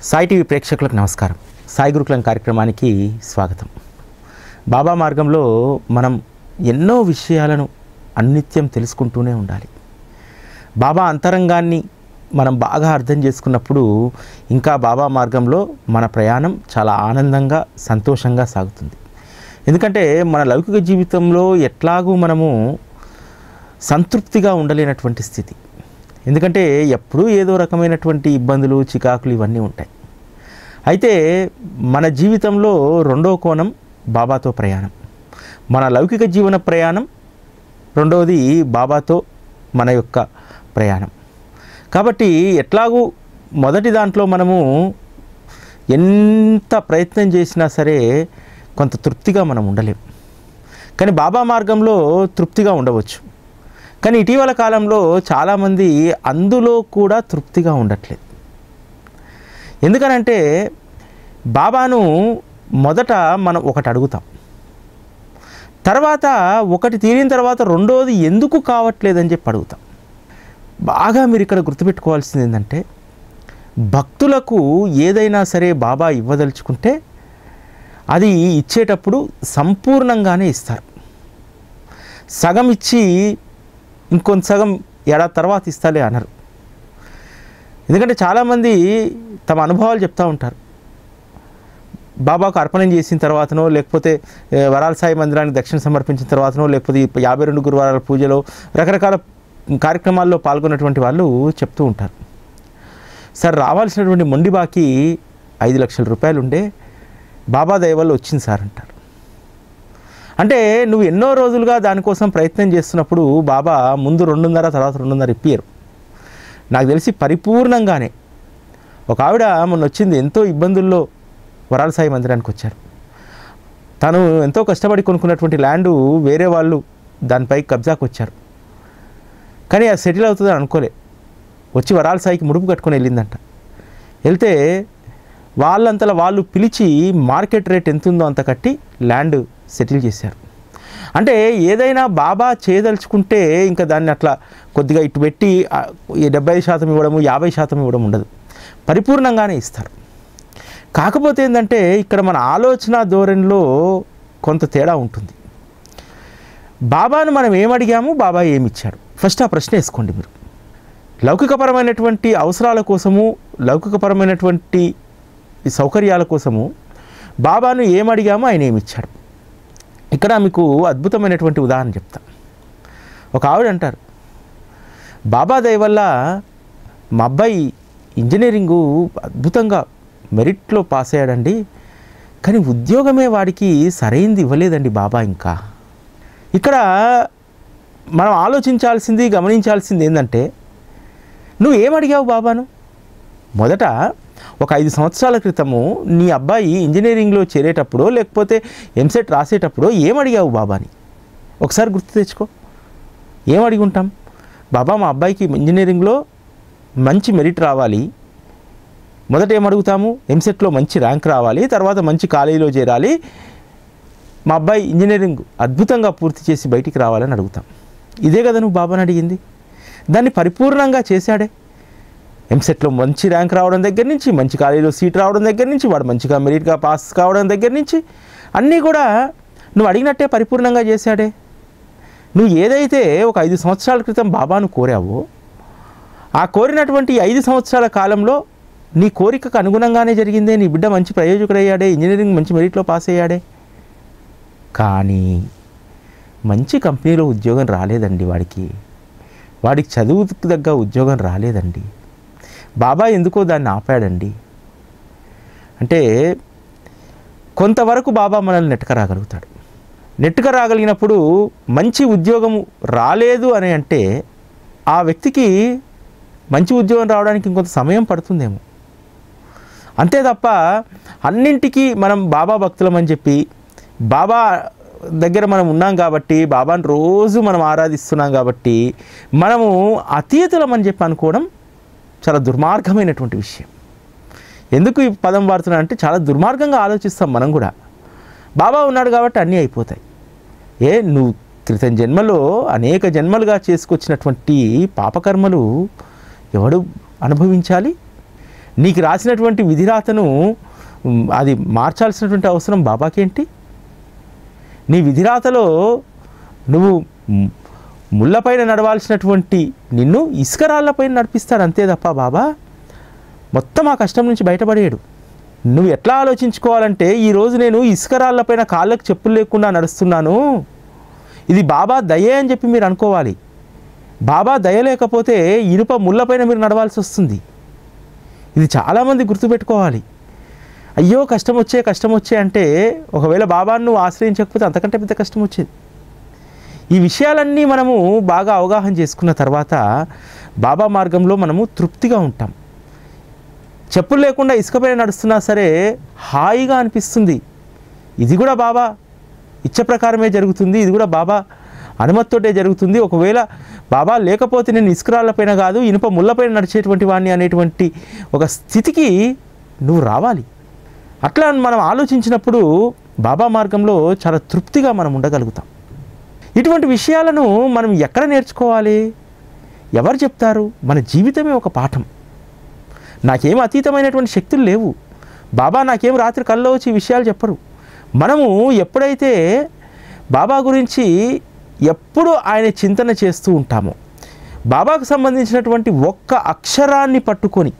Sai TV ప్రేక్షకులకు నమస్కారం సాయి గురుకులం కార్యక్రమానికి స్వాగతం బాబా మార్గంలో మనం ఎన్నో విషయాలను అన్నిత్యం తెలుసుకుంటూనే ఉండాలి బాబా అంతరంగాన్ని మనం బాగా అర్థం చేసుకున్నప్పుడు ఇంకా బాబా మార్గంలో మన ప్రయాణం చాలా ఆనందంగా సంతోషంగా సాగుతుంది ఎందుకంటే మన లౌకిక జీవితంలో ఎట్లాగూ మనము సంతృప్తిగా ఉండలేనటువంటి స్థితి ఎందుకంటే ఎప్పుడూ ఏదో రకమైనటువంటి ఇబ్బందులు చికాకులు ఇవన్నీ ఉంటాయి అయితే మన జీవితంలో రెండో కోణం బాబాతో ప్రయాణం మన లౌకిక జీవన ప్రయాణం రెండవది బాబాతో మన యొక్క ప్రయాణం కాబట్టి ఎట్లాగూ మొదటి దాంట్లో మనము ఎంత ప్రయత్నం చేసినా సరే కొంత తృప్తిగా మనం ఉండలేం కానీ బాబా మార్గంలో తృప్తిగా ఉండవచ్చు కానీ ఇటీవల కాలంలో చాలామంది అందులో కూడా తృప్తిగా ఉండట్లేదు ఎందుకనంటే బాబాను మొదట మనం ఒకటి అడుగుతాం తర్వాత ఒకటి తీరిన తర్వాత రెండోది ఎందుకు కావట్లేదని చెప్పి అడుగుతాం బాగా మీరు ఇక్కడ గుర్తుపెట్టుకోవాల్సింది ఏంటంటే భక్తులకు ఏదైనా సరే బాబా ఇవ్వదలుచుకుంటే అది ఇచ్చేటప్పుడు సంపూర్ణంగానే ఇస్తారు సగం ఇచ్చి ఇంకొంత సగం ఏడాది తర్వాత ఇస్తాలే అనరు ఎందుకంటే చాలామంది తమ అనుభవాలు చెప్తూ ఉంటారు బాబాకు అర్పణం చేసిన తర్వాతనో లేకపోతే ఏ, వరాల సాయి మందిరానికి దక్షిణ సమర్పించిన తర్వాతనో లేకపోతే ఈ యాభై రెండు గురువారాల పూజలో రకరకాల కార్యక్రమాల్లో పాల్గొన్నటువంటి వాళ్ళు చెప్తూ ఉంటారు సార్ రావాల్సినటువంటి మొండి బాకీ ఐదు లక్షల రూపాయలు ఉండే బాబా దయ వల్ల వచ్చింది సార్ అంటారు అంటే నువ్వు ఎన్నో రోజులుగా దానికోసం ప్రయత్నం చేస్తున్నప్పుడు బాబా ముందు రెండున్నర తర్వాత రెండున్నర ఇప్పారు నాకు తెలిసి పరిపూర్ణంగానే ఒక ఆవిడ మొన్న వచ్చింది ఎంతో ఇబ్బందుల్లో వరాల సాయి మందిరానికి వచ్చారు తను ఎంతో కష్టపడి కొనుక్కున్నటువంటి ల్యాండు వేరే వాళ్ళు దానిపై కబ్జాకు వచ్చారు కానీ అది సెటిల్ అవుతుందని అనుకోలే వచ్చి వరాల సాయికి ముడుపు కట్టుకొని వెళ్ళిందంట వెళ్తే వాళ్ళంతలా వాళ్ళు పిలిచి మార్కెట్ రేట్ ఎంత ఉందో అంత కట్టి ల్యాండ్ సెటిల్ చేశారు అంటే ఏదైనా బాబా చేయదలుచుకుంటే ఇంకా దాన్ని అట్లా కొద్దిగా ఇటు పెట్టి ఆ, ఈ డెబ్బై శాతం ఇవ్వడము యాభై శాతం ఇవ్వడం ఉండదు పరిపూర్ణంగానే ఇస్తారు కాకపోతే ఏంటంటే ఇక్కడ మన ఆలోచన ధోరణిలో కొంత తేడా ఉంటుంది బాబాను మనం ఏమడిగాము బాబా ఏమిచ్చాడు ఫస్ట్ ఆ ప్రశ్న వేసుకోండి మీరు లౌకికపరమైనటువంటి అవసరాల కోసము లౌకికపరమైనటువంటి ఈ సౌకర్యాల కోసము బాబాను ఏమడిగామో ఆయన ఏమిచ్చాడు ఇక్కడ మీకు అద్భుతమైనటువంటి ఉదాహరణ చెప్తా ఒక ఆవిడ అంటారు బాబా దయ వల్ల మా అబ్బాయి ఇంజనీరింగు అద్భుతంగా మెరిట్లో పాస్ అయ్యాడండి కానీ ఉద్యోగమే వాడికి సరైంది ఇవ్వలేదండి బాబా ఇంకా ఇక్కడ మనం ఆలోచించాల్సింది గమనించాల్సింది ఏంటంటే నువ్వు ఏమడిగావు బాబాను మొదట ఒక ఐదు సంవత్సరాల క్రితము నీ అబ్బాయి ఇంజనీరింగ్లో చేరేటప్పుడు లేకపోతే ఎంసెట్ రాసేటప్పుడు ఏమడిగావు బాబాని ఒకసారి గుర్తు తెచ్చుకో ఏమడిగి ఉంటాం బాబా మా అబ్బాయికి ఇంజనీరింగ్లో మంచి మెరిట్ రావాలి మొదట ఏమడుగుతాము ఎంసెట్లో మంచి ర్యాంక్ రావాలి తర్వాత మంచి కాలేజీలో చేరాలి మా అబ్బాయి ఇంజనీరింగ్ అద్భుతంగా పూర్తి చేసి బయటికి రావాలని అడుగుతాం ఇదే కదా నువ్వు బాబాని అడిగింది దాన్ని పరిపూర్ణంగా చేశాడే ఎంసెట్లో మంచి ర్యాంక్ రావడం దగ్గర నుంచి మంచి కాలేజీలో సీట్ రావడం దగ్గర నుంచి వాడు మంచిగా మెరిట్గా పాస్ కావడం దగ్గర నుంచి అన్నీ కూడా నువ్వు అడిగినట్టే పరిపూర్ణంగా చేశాడే నువ్వు ఏదైతే ఒక ఐదు సంవత్సరాల క్రితం బాబాను కోరావో ఆ కోరినటువంటి ఈ ఐదు సంవత్సరాల కాలంలో నీ కోరికకు అనుగుణంగానే జరిగిందే నీ బిడ్డ మంచి ప్రయోజకుడయ్యాడే ఇంజనీరింగ్ మంచి మెరిట్లో పాస్ అయ్యాడే కానీ మంచి కంపెనీలో ఉద్యోగం రాలేదండి వాడికి వాడికి చదువుకు తగ్గ ఉద్యోగం రాలేదండి బాబా ఎందుకో దాన్ని ఆపాడండి అంటే కొంతవరకు బాబా మనల్ని నెట్టుక రాగలుగుతాడు నెట్టుక రాగలిగినప్పుడు మంచి ఉద్యోగము రాలేదు అని అంటే ఆ వ్యక్తికి మంచి ఉద్యోగం రావడానికి ఇంకొంత సమయం పడుతుందేమో అంతే తప్ప అన్నింటికీ మనం బాబా భక్తులమని చెప్పి బాబా దగ్గర మనం ఉన్నాం కాబట్టి బాబాని రోజు మనం ఆరాధిస్తున్నాం కాబట్టి మనము అతీతులమని చెప్పి అనుకోవడం చాలా దుర్మార్గమైనటువంటి విషయం ఎందుకు ఈ పదం వాడుతున్నా అంటే చాలా దుర్మార్గంగా ఆలోచిస్తాం మనం కూడా బాబా ఉన్నాడు కాబట్టి అన్నీ అయిపోతాయి ఏ నువ్వు క్రితం జన్మలో అనేక జన్మలుగా చేసుకొచ్చినటువంటి పాపకర్మలు ఎవడు అనుభవించాలి నీకు రాసినటువంటి విధిరాతను ఉమ్, అది మార్చాల్సినటువంటి అవసరం బాబాకేంటి నీ విధిరాతలో నువ్వు మ్, ముళ్ళపైన నడవాల్సినటువంటి నిన్ను ఇసుక రాళ్ళపైన నడిపిస్తాడు అంతే తప్ప బాబా మొత్తం ఆ కష్టం నుంచి బయటపడేయడు నువ్వు ఎట్లా ఆలోచించుకోవాలంటే ఈరోజు నేను ఇసుక రాళ్ళపైన కాళ్ళకు చెప్పులు లేకుండా నడుస్తున్నాను ఇది బాబా దయే అని చెప్పి మీరు అనుకోవాలి బాబా దయ లేకపోతే ఇనుప ముళ్ళపైన మీరు నడవాల్సి వస్తుంది ఇది చాలామంది గుర్తుపెట్టుకోవాలి అయ్యో కష్టం వచ్చే కష్టం వచ్చే అంటే ఒకవేళ బాబాను నువ్వు ఆశ్రయించకపోతే అంతకంటే పెద్ద కష్టం వచ్చేది ఈ విషయాలన్నీ మనము బాగా అవగాహన చేసుకున్న తర్వాత బాబా మార్గంలో మనము తృప్తిగా ఉంటాం చెప్పులు లేకుండా ఇసుకపైన నడుస్తున్నా సరే హాయిగా అనిపిస్తుంది ఇది కూడా బాబా ఇచ్చ ప్రకారమే జరుగుతుంది ఇది కూడా బాబా అనుమతితోటే జరుగుతుంది ఒకవేళ బాబా లేకపోతే నేను ఇసుకరాళ్ళపైన కాదు ఇనుప ముళ్ళపైన నడిచేటువంటి వాడిని అనేటువంటి ఒక స్థితికి నువ్వు రావాలి అట్లా మనం ఆలోచించినప్పుడు బాబా మార్గంలో చాలా తృప్తిగా మనం ఉండగలుగుతాం ఇటువంటి విషయాలను మనం ఎక్కడ నేర్చుకోవాలి ఎవరు చెప్తారు మన జీవితమే ఒక పాఠం నాకేం అతీతమైనటువంటి శక్తులు లేవు బాబా నాకేం రాత్రి కల్లో వచ్చి ఈ విషయాలు చెప్పరు మనము ఎప్పుడైతే బాబా గురించి ఎప్పుడు ఆయన చింతన చేస్తూ ఉంటామో బాబాకు సంబంధించినటువంటి ఒక్క అక్షరాన్ని పట్టుకొని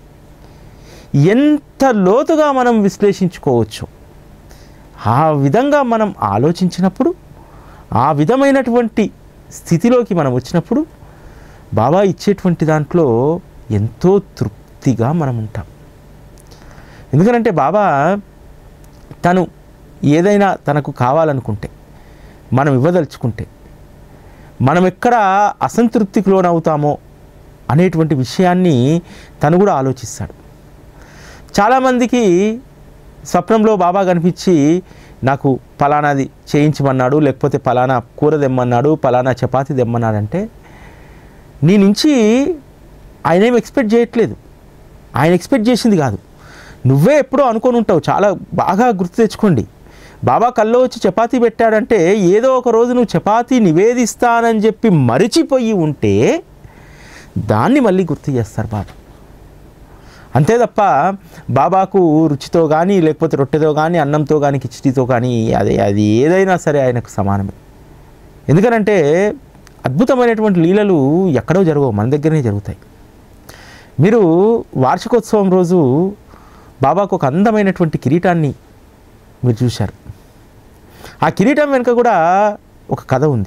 ఎంత లోతుగా మనం విశ్లేషించుకోవచ్చు ఆ విధంగా మనం ఆలోచించినప్పుడు ఆ విధమైనటువంటి స్థితిలోకి మనం వచ్చినప్పుడు బాబా ఇచ్చేటువంటి దాంట్లో ఎంతో తృప్తిగా మనం ఉంటాం ఎందుకంటే బాబా తను ఏదైనా తనకు కావాలనుకుంటే మనం ఇవ్వదలుచుకుంటే మనం ఎక్కడ అసంతృప్తికి లోనవుతామో అనేటువంటి విషయాన్ని తను కూడా ఆలోచిస్తాడు చాలామందికి స్వప్నంలో బాబా కనిపించి నాకు పలానాది చేయించమన్నాడు లేకపోతే పలానా కూర తెమ్మన్నాడు పలానా చపాతి తెమ్మన్నాడంటే నీ నుంచి ఆయన ఏం ఎక్స్పెక్ట్ చేయట్లేదు ఆయన ఎక్స్పెక్ట్ చేసింది కాదు నువ్వే ఎప్పుడో అనుకొని ఉంటావు చాలా బాగా గుర్తు తెచ్చుకోండి బాబా కల్లో వచ్చి చపాతీ పెట్టాడంటే ఏదో ఒక రోజు నువ్వు చపాతీ నివేదిస్తానని చెప్పి మరిచిపోయి ఉంటే దాన్ని మళ్ళీ గుర్తు చేస్తారు బాబా అంతే తప్ప బాబాకు రుచితో కానీ లేకపోతే రొట్టెతో కానీ అన్నంతో కానీ కిచిడితో కానీ అది అది ఏదైనా సరే ఆయనకు సమానమే ఎందుకనంటే అద్భుతమైనటువంటి లీలలు ఎక్కడో జరగవు మన దగ్గరనే జరుగుతాయి మీరు వార్షికోత్సవం రోజు బాబాకు ఒక అందమైనటువంటి కిరీటాన్ని మీరు చూశారు ఆ కిరీటం వెనుక కూడా ఒక కథ ఉంది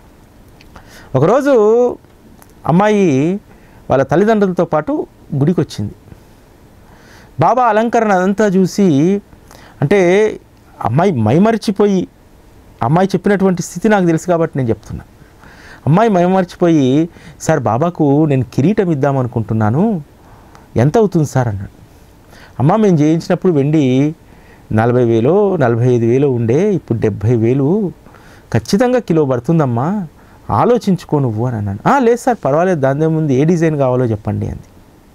ఒకరోజు అమ్మాయి వాళ్ళ తల్లిదండ్రులతో పాటు గుడికి వచ్చింది బాబా అలంకరణ అదంతా చూసి అంటే అమ్మాయి మైమరిచిపోయి అమ్మాయి చెప్పినటువంటి స్థితి నాకు తెలుసు కాబట్టి నేను చెప్తున్నా అమ్మాయి మైమరిచిపోయి సార్ బాబాకు నేను కిరీటం ఇద్దామనుకుంటున్నాను ఎంత అవుతుంది సార్ అన్నాడు అమ్మ మేము చేయించినప్పుడు వెండి నలభై వేలు నలభై ఐదు వేలు ఉండే ఇప్పుడు డెబ్భై వేలు ఖచ్చితంగా కిలో పడుతుందమ్మా ఆలోచించుకో నువ్వు అని అన్నాను "ఆ, లేదు సార్ పర్వాలేదు దాని ముందు ఏ డిజైన్ కావాలో చెప్పండి అంది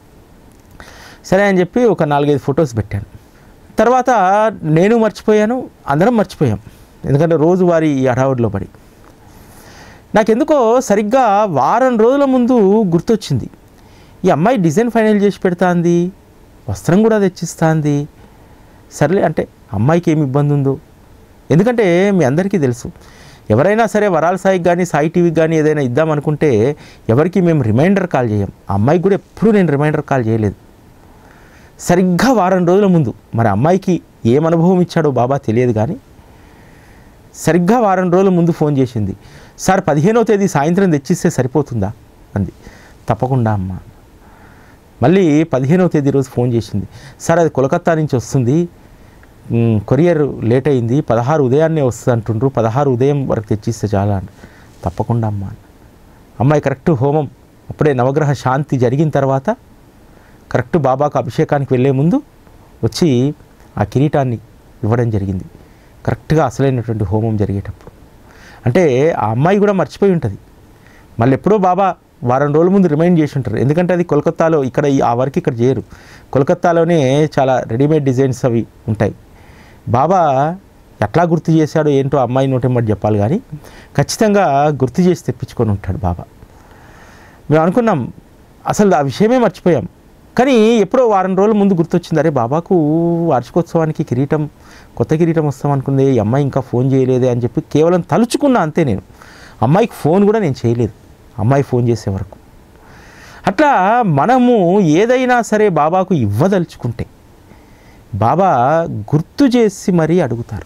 సరే అని చెప్పి ఒక నాలుగైదు ఫొటోస్ పెట్టాను తర్వాత నేను మర్చిపోయాను అందరం మర్చిపోయాం ఎందుకంటే రోజువారీ ఈ హడావుడిలో పడి నాకెందుకో సరిగ్గా వారం రోజుల ముందు గుర్తొచ్చింది ఈ అమ్మాయి డిజైన్ ఫైనల్ చేసి పెడతాంది వస్త్రం కూడా తెచ్చిస్తాంది సర్లే అంటే అమ్మాయికి ఏమి ఇబ్బంది ఉందో ఎందుకంటే మీ అందరికీ తెలుసు ఎవరైనా సరే వరాల సాయికి కానీ సాయి టీవీకి కానీ ఏదైనా ఇద్దామనుకుంటే ఎవరికి మేము రిమైండర్ కాల్ చేయం ఆ అమ్మాయికి కూడా ఎప్పుడూ నేను రిమైండర్ కాల్ చేయలేదు సరిగ్గా వారం రోజుల ముందు మరి అమ్మాయికి ఏం అనుభవం ఇచ్చాడో బాబా తెలియదు కానీ సరిగ్గా వారం రోజుల ముందు ఫోన్ చేసింది సార్ పదిహేనో తేదీ సాయంత్రం తెచ్చిస్తే సరిపోతుందా అంది తప్పకుండా అమ్మా మళ్ళీ పదిహేనవ తేదీ రోజు ఫోన్ చేసింది సార్ అది కోలకత్తా నుంచి వస్తుంది మ్, కొరియర్ లేట్ అయింది పదహారు ఉదయాన్నే వస్తుంది అంటుండ్రు పదహారు ఉదయం వరకు తెచ్చిస్తే చాలా అంట తప్పకుండా అమ్మా అన్న. అమ్మాయి కరెక్ట్ హోమం అప్పుడే నవగ్రహ శాంతి జరిగిన తర్వాత కరెక్ట్ బాబాకు అభిషేకానికి వెళ్ళే ముందు వచ్చి ఆ కిరీటాన్ని ఇవ్వడం జరిగింది కరెక్ట్గా అసలైనటువంటి హోమం జరిగేటప్పుడు అంటే ఆ అమ్మాయి కూడా మర్చిపోయి ఉంటుంది మళ్ళీ ఎప్పుడో బాబా వారం రోజుల ముందు రిమైండ్ చేసి ఉంటారు ఎందుకంటే అది కోల్కత్తాలో ఇక్కడ ఈ- ఆ వర్క్ ఇక్కడ చేయరు కోల్కత్తాలోనే చాలా రెడీమేడ్ డిజైన్స్ అవి ఉంటాయి బాబా ఎట్లా గుర్తు చేశాడో ఏంటో అమ్మాయి నోటెమ్మటి చెప్పాలి కానీ ఖచ్చితంగా గుర్తు చేసి తెప్పించుకొని ఉంటాడు బాబా మేము అనుకున్నాం అసలు ఆ విషయమే మర్చిపోయాం కానీ ఎప్పుడో వారం రోజుల ముందు గుర్తొచ్చింది అరే బాబాకు వార్షికోత్సవానికి కిరీటం కొత్త కిరీటం వస్తాం అనుకుంది ఈ అమ్మాయి ఇంకా ఫోన్ చేయలేదే అని చెప్పి కేవలం తలుచుకున్నా అంతే నేను అమ్మాయికి ఫోన్ కూడా నేను చేయలేదు అమ్మాయి ఫోన్ చేసే వరకు అట్లా మనము ఏదైనా సరే బాబాకు ఇవ్వదలుచుకుంటే బాబా గుర్తు చేసి మరీ అడుగుతారు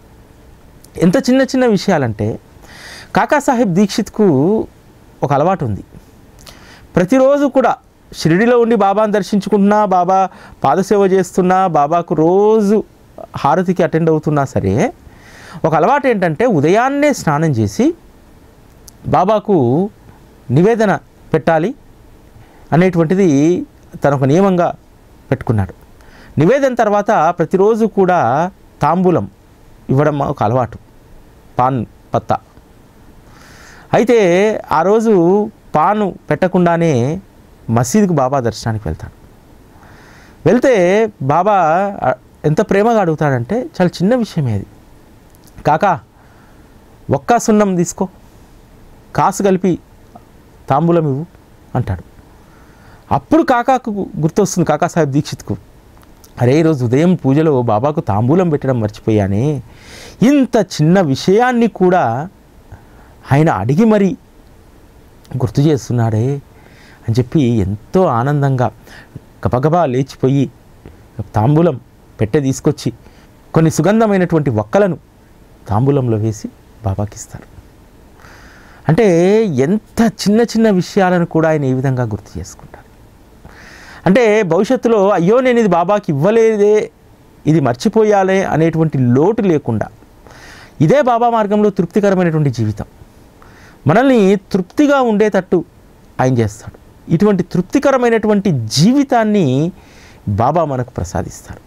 ఎంత చిన్న చిన్న విషయాలంటే కాకాసాహెబ్ దీక్షిత్కు ఒక అలవాటు ఉంది ప్రతిరోజు కూడా షిరిడిలో ఉండి బాబాను దర్శించుకుంటున్నా బాబా పాదసేవ చేస్తున్నా బాబాకు రోజు హారతికి అటెండ్ అవుతున్నా సరే ఒక అలవాటు ఏంటంటే ఉదయాన్నే స్నానం చేసి బాబాకు నివేదన పెట్టాలి అనేటువంటిది తన ఒక నియమంగా పెట్టుకున్నాడు నివేదన తర్వాత ప్రతిరోజు కూడా తాంబూలం ఇవ్వడం ఒక అలవాటు పాన్ పత్తా అయితే ఆ రోజు పాను పెట్టకుండానే మసీదుకు బాబా దర్శనానికి వెళ్తాడు వెళ్తే బాబా ఆ, ఎంత ప్రేమగా అడుగుతాడంటే చాలా చిన్న విషయమే అది కాకా ఒక్క సున్నం తీసుకో కాసు కలిపి తాంబూలం ఇవ్వు అంటాడు అప్పుడు కాకాకు గుర్తొస్తుంది కాకా సాహెబ్ దీక్షిత్కు అరే ఈరోజు ఉదయం పూజలో బాబాకు తాంబూలం పెట్టడం మర్చిపోయానే ఇంత చిన్న విషయాన్ని కూడా ఆయన అడిగి మరి గుర్తు చేస్తున్నాడే అని చెప్పి ఎంతో ఆనందంగా గబగబా లేచిపోయి తాంబూలం పెట్టె తీసుకొచ్చి కొన్ని సుగంధమైనటువంటి ఒక్కలను తాంబూలంలో వేసి బాబాకి ఇస్తారు అంటే ఎంత చిన్న చిన్న విషయాలను కూడా ఆయన ఏ విధంగా గుర్తు చేసుకుంటారు అంటే భవిష్యత్తులో అయ్యో నేను ఇది బాబాకి ఇవ్వలేదే ఇది మర్చిపోయాలే అనేటువంటి లోటు లేకుండా ఇదే బాబా మార్గంలో తృప్తికరమైనటువంటి జీవితం మనల్ని తృప్తిగా ఉండేటట్టు ఆయన చేస్తాడు ఇటువంటి తృప్తికరమైనటువంటి జీవితాన్ని బాబా మనకు ప్రసాదిస్తారు